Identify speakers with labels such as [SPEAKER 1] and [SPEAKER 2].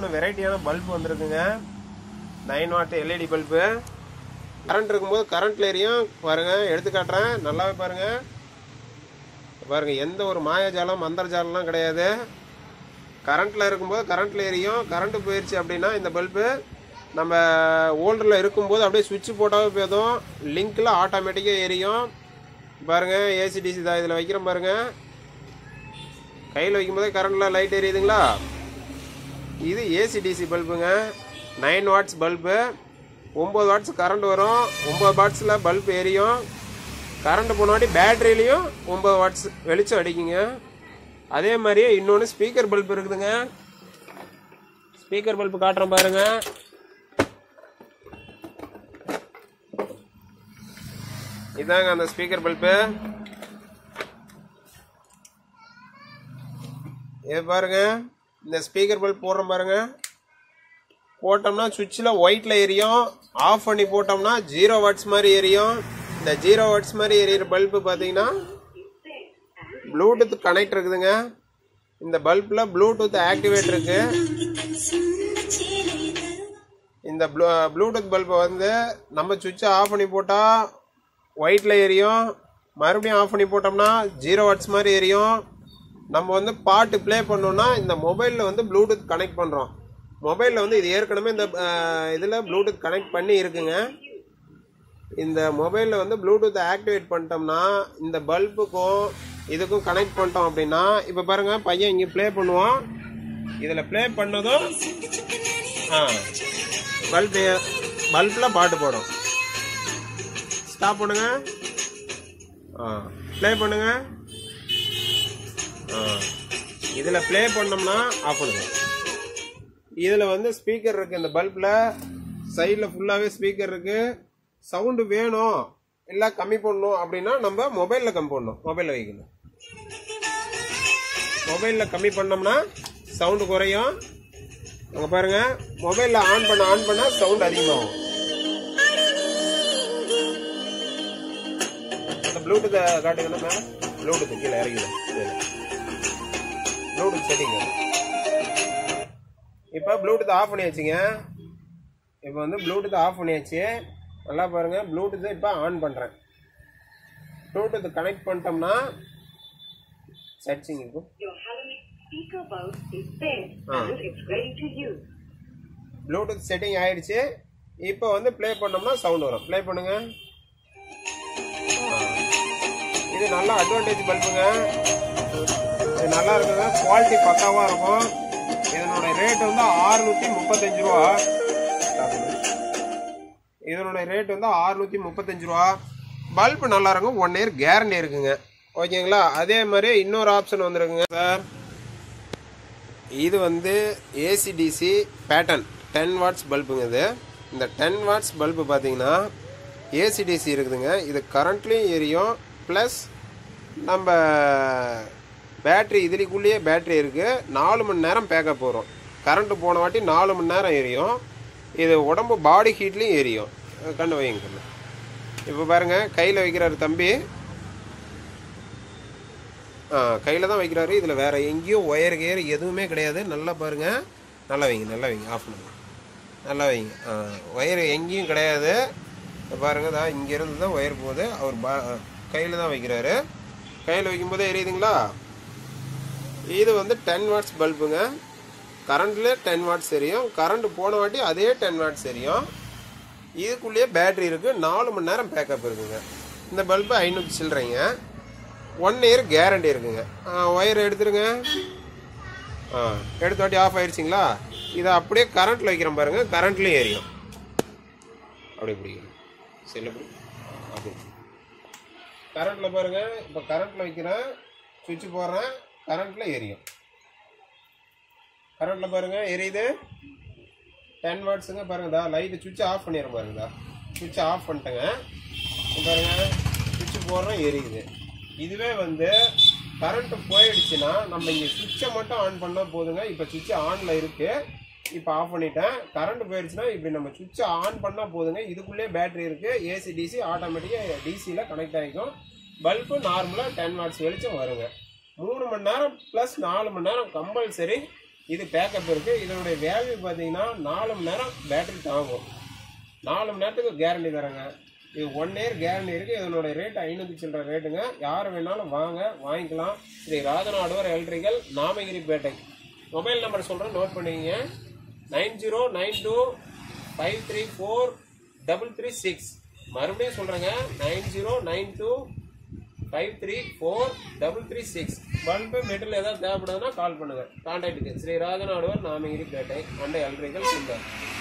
[SPEAKER 1] மூணு வெரைட்டியான பல்பு வந்திருக்குங்க nine watt LED bulb current இருக்கும்போது கரண்ட்ல எரியும் பாருங்க எடுத்து காட்டுறேன் நல்லாவே பாருங்க பாருங்க எந்த ஒரு மாயாஜாலம் மந்திரஜாலம்லாம் கிடையாது கரண்ட்ல இருக்கும்போது கரண்ட்ல எரியும் கரண்ட் போயிடுச்சு அப்படின்னா இந்த பல்பு நம்ம ஓல்டரில் இருக்கும்போது அப்படியே சுவிட்ச் போட்டாவே போதும் லிங்க்ல ஆட்டோமேட்டிக்காக எரியும் பாருங்க ஏசிடிசி தான் இதில் வைக்கிறோம் பாருங்க கையில் வைக்கும்போதே கரண்ட்ல லைட் எரியுதுங்களா இது ஏசிடிசி பல்புங்க நைன் வாட்ஸ் பல்பு ஒம்பது வாட்ஸ் கரண்ட் வரும் ஒம்பது வாட்ஸில் பல்ப் எரியும் கரண்ட் போனாடி பேட்டரியிலையும் ஒம்பது வாட்ஸ் வெளிச்சம் அடிக்குங்க அதே மாதிரியே இன்னொன்று ஸ்பீக்கர் பல்ப் இருக்குதுங்க ஸ்பீக்கர் பல்ப் காட்டுறேன் பாருங்க இதாங்க அந்த ஸ்பீக்கர் பல்பு இது பாருங்க இந்த ஸ்பீக்கர் பல்ப் போடுறோம் பாருங்க போட்டோம்னா சுவிட்சில் ஒயிட்ல எரியும் ஆஃப் பண்ணி போட்டோம்னா ஜீரோ வாட்ஸ் மாதிரி எரியும் இந்த ஜீரோ வாட்ஸ் மாதிரி எரியிற பல்பு பார்த்தீங்கன்னா ப்ளூடூத் கனெக்ட் இருக்குதுங்க இந்த பல்பில் ப்ளூடூத் ஆக்டிவேட் இருக்கு இந்த ப்ளூடூத் பல்பை வந்து நம்ம சுவிட்சை ஆஃப் பண்ணி போட்டால் ஒயிட்ல எரியும் மறுபடியும் ஆஃப் பண்ணி போட்டோம்னா ஜீரோ வாட்ஸ் மாதிரி எரியும் நம்ம வந்து பாட்டு ப்ளே பண்ணோம்னா இந்த மொபைலில் வந்து ப்ளூடூத் கனெக்ட் பண்ணுறோம் மொபைலில் வந்து இது ஏற்கனவே இந்த இதில் ப்ளூடூத் கனெக்ட் பண்ணி இருக்குங்க இந்த மொபைலில் வந்து ப்ளூடூத் ஆக்டிவேட் பண்ணிட்டோம்னா இந்த பல்புக்கும் இதுக்கும் கனெக்ட் பண்ணிட்டோம் அப்படின்னா இப்போ பாருங்க பையன் இங்கே ப்ளே பண்ணுவான் இதில் ப்ளே பண்ணதும் ஆ பல்பு பல்பில் பாட்டு போடும் ஸ்டாப் பண்ணுங்க ஆ ப்ளே பண்ணுங்க ஆ இதில் ப்ளே பண்ணோம்னா ஆஃப் பண்ணுங்க இதில் வந்து ஸ்பீக்கர் இருக்கு இந்த பல்பில் சைடில் ஃபுல்லாகவே ஸ்பீக்கர் இருக்கு சவுண்டு வேணும் இல்லை கம்மி பண்ணணும் அப்படின்னா நம்ம மொபைலில் கம்மி பண்ணணும் மொபைலில் வைக்கணும் மொபைலில் கம்மி பண்ணோம்னா சவுண்டு குறையும் அங்கே பாருங்க மொபைலில் ஆன் பண்ண ஆன் பண்ண சவுண்ட் அதிகமாகும் அந்த ப்ளூடூத்தை காட்டுங்கன்னா மேம் ப்ளூடூத் கீழே இறங்கிடும் ப்ளூடூத் செட்டிங் இப்போ ப்ளூடூத் ஆஃப் பண்ணியாச்சுங்க இப்போ வந்து ப்ளூடூத் ஆஃப் பண்ணியாச்சு நல்லா பாருங்க ப்ளூடூத்தை இப்போ ஆன் பண்ணுறேன் ப்ளூடூத் கனெக்ட் பண்ணிட்டோம்னா சர்ச்சிங் இருக்கும்
[SPEAKER 2] Your Halloween speaker bulb is dead
[SPEAKER 1] Ah.
[SPEAKER 2] and it's ready to use.
[SPEAKER 1] Bluetooth setting ஆயிடுச்சு இப்போ வந்து ப்ளே பண்ணோம்னா சவுண்ட் வரும் ப்ளே பண்ணுங்க ஆ. இது நல்ல அட்வான்டேஜ் பல்புங்க இது நல்லா இருக்குங்க குவாலிட்டி பக்காவாக இருக்கும் இதனோட ரேட் வந்து ஆறுநூற்றி முப்பத்தஞ்சு ரூபா இதனோட ரேட் வந்து ஆறுநூற்றி முப்பத்தஞ்சு ரூபா பல்ப் நல்லா இருக்கும் ஒன் இயர் கேரண்டி இருக்குங்க ஓகேங்களா அதே மாதிரி இன்னொரு ஆப்ஷன் வந்துருக்குங்க சார் இது வந்து ஏசிடிசி பேட்டன் டென் வாட்ஸ் பல்புங்க இது இந்த டென் வாட்ஸ் பல்பு பார்த்தீங்கன்னா ஏசிடிசி இருக்குதுங்க இது கரண்ட்லேயும் எரியும் ப்ளஸ் நம்ம பேட்ரி இதுலிக்குள்ளேயே பேட்ரி இருக்குது நாலு மணி நேரம் பேக்கப் வரும் கரண்ட்டு போன வாட்டி நாலு மணி நேரம் எரியும் இது உடம்பு பாடி ஹீட்லேயும் எரியும் கண்ணு வைங்க கண்ணு இப்போ பாருங்கள் கையில் வைக்கிறாரு தம்பி ஆ கையில் தான் வைக்கிறாரு இதில் வேற எங்கேயும் ஒயர் கியர் எதுவுமே கிடையாது நல்லா பாருங்க நல்லா வைங்க நல்லா வைங்க ஆஃப் பண்ணுங்க நல்லா வைங்க ஆ ஒயர் எங்கேயும் கிடையாது இப்ப பாருங்க தான் இங்கேருந்து தான் ஒயர் போகுது அவர் பா கையில் தான் வைக்கிறாரு கையில் வைக்கும்போதே எரியுதுங்களா இது வந்து டென் வாட்ஸ் பல்புங்க கரண்ட்ல டென் வாட்ஸ் எரியும் கரண்ட் போன வாட்டி அதே டென் வாட்ஸ் எரியும் இதுக்குள்ளேயே பேட்டரி இருக்குது நாலு மணி நேரம் பேக்கப் இருக்குங்க இந்த பல்பு ஐநூற்றி சில்லறைங்க ஒன் இயர் கேரண்டி இருக்குங்க ஒயர் எடுத்துருங்க ஆ எடுத்த வாட்டி ஆஃப் ஆயிடுச்சிங்களா இதை அப்படியே கரண்ட்டில் வைக்கிறோம் பாருங்க கரண்ட்லேயும் எரியும் அப்படியே பிடிக்கணும் செல்லு பிடி அப்படி கரண்ட்டில் பாருங்க இப்போ கரண்ட்டில் வைக்கிறேன் சுவிட்ச் போடுறேன் கரண்ட்டில் எரியும் கரண்ட்டில் பாருங்க எரியுது டென் வாட்ஸுங்க பாருங்க தா லைட்டு சுவிட்ச் ஆஃப் பண்ணிடுறேன் பாருங்கதா சுவிட்ச் ஆஃப் பண்ணிட்டேங்க இங்க பாருங்க சுவிட்ச் போடுறோம் எரியுது இதுவே வந்து கரண்ட் போயிடுச்சுன்னா நம்ம இங்கே சுவிட்சை மட்டும் ஆன் பண்ணால் போதுங்க இப்போ சுவிட்ச் ஆனில் இருக்கு இப்போ ஆஃப் பண்ணிட்டேன் கரண்ட் போயிடுச்சுன்னா இப்படி நம்ம சுவிட்சை ஆன் பண்ணால் போதுங்க இதுக்குள்ளே பேட்டரி இருக்கு ஏசி டிசி ஆட்டோமேட்டிக்காக டிசியில் கனெக்ட் ஆகிக்கும் பல்பு நார்மலாக டென் வாட்ஸ் வெளிச்சம் வருங்க மூணு மணி நேரம் ப்ளஸ் நாலு மணி நேரம் கம்பல்சரி இது பேக்கப் இருக்குது இதனுடைய வேல்யூ பார்த்தீங்கன்னா நாலு மணி நேரம் பேட்டரி தாங்கும் நாலு மணி நேரத்துக்கு கேரண்டி தரேங்க இது ஒன் இயர் கேரண்டி இருக்குது இதனுடைய ரேட் ஐநூற்றி சில்லற ரேட்டுங்க யார் வேணாலும் வாங்க வாங்கிக்கலாம் Shri Rajanaduvar electrical Namagiripettai mobile number சொல்கிறேன் நோட் பண்ணிக்கங்க nine zero nine two five three four double three six மறுபடியும் சொல்கிறேங்க nine zero nine two five three four double three six bulb material ஏதாவது தேவைப்படுதுன்னா கால் பண்ணுங்கள் கான்டாக்டுக்கு ஸ்ரீ ராஜநாடுவர் நாமகிரிப்பேட்டை அண்டை எலக்ட்ரிக்கல் சிந்தர்